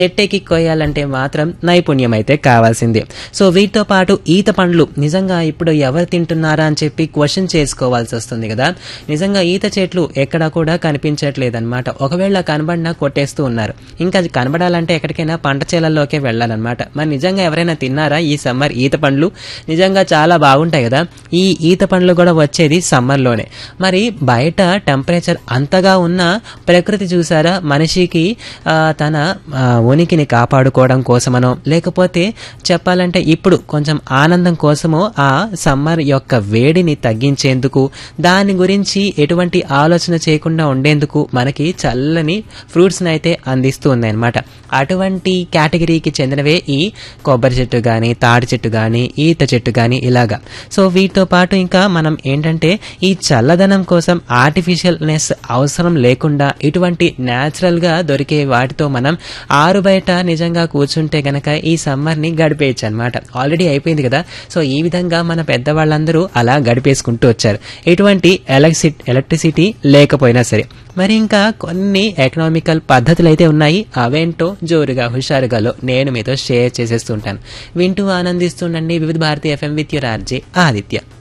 చెట్టెక్కి కొయ్యాలంటే మాత్రం నైపుణ్యం అయితే కావాల్సిందే సో వీటితో పాటు ఈత పండ్లు నిజంగా ఇప్పుడు ఎవరు తింటున్నారా అని చెప్పి క్వశ్చన్ చేసుకోవాల్సి వస్తుంది కదా నిజంగా ఈత చెట్లు ఎక్కడా కూడా కనిపించట్లేదన్నమాట ఒకవేళ కనబడినా కొట్టేస్తూ ఉన్నారు ఇంకా అది కనబడాలంటే ఎక్కడికైనా పంట చేలల్లోకే వెళ్ళాలన్నమాట మరి నిజంగా ఎవరైనా తిన్నారా ఈ సమ్మర్ ఈత పండ్లు నిజంగా చాలా బాగుంటాయి కదా ఈ ఈత పండ్లు కూడా వచ్చేది సమ్మర్లోనే మరి బయట టెంపరేచర్ అంతగా ఉన్న ప్రకృతి చూసారా మనిషికి ఆ, తన ఆ, ఉనికిని కాపాడుకోవడం కోసమనో లేకపోతే చెప్పాలంటే ఇప్పుడు కొంచెం ఆనందం కోసమో ఆ సమ్మర్ యొక్క వేడిని తగ్గించేందుకు దాని గురించి ఎటువంటి ఆలోచన చేయకుండా ఉండేందుకు మనకి చల్లని ఫ్రూట్స్ని అయితే అందిస్తూ ఉన్నాయన్నమాట అటువంటి కేటగిరీకి చెందినవే ఈ కొబ్బరి చెట్టు కానీ తాడి చెట్టు కానీ ఈత చెట్టు కానీ ఇలాగా సో వీటితో పాటు ఇంకా మనం ఏంటంటే ఈ చల్లదనం కోసం ఆర్టిఫిషియల్నెస్ అవసరం లేకుండా ఇటువంటి న్యాచురల్గా దొరికే వాటితో మనం ఆరు బయట నిజంగా కూర్చుంటే గనక ఈ సమ్మర్ని గడిపేయచ్చు అనమాట ఆల్రెడీ అయిపోయింది కదా సో ఈ విధంగా మన పెద్దవాళ్ళందరూ అలా గడిపేసుకుంటూ వచ్చారు ఎటువంటి ఎలక్సి ఎలక్ట్రిసిటీ లేకపోయినా సరే మరి ఇంకా కొన్ని ఎకనామికల్ పద్ధతులు అయితే ఉన్నాయి అవేంటో జోరుగా హుషారుగాలో నేను మీతో షేర్ చేసేస్తుంటాను వింటూ ఆనందిస్తుండండి Vividh Bharati FM with your RJ Aditya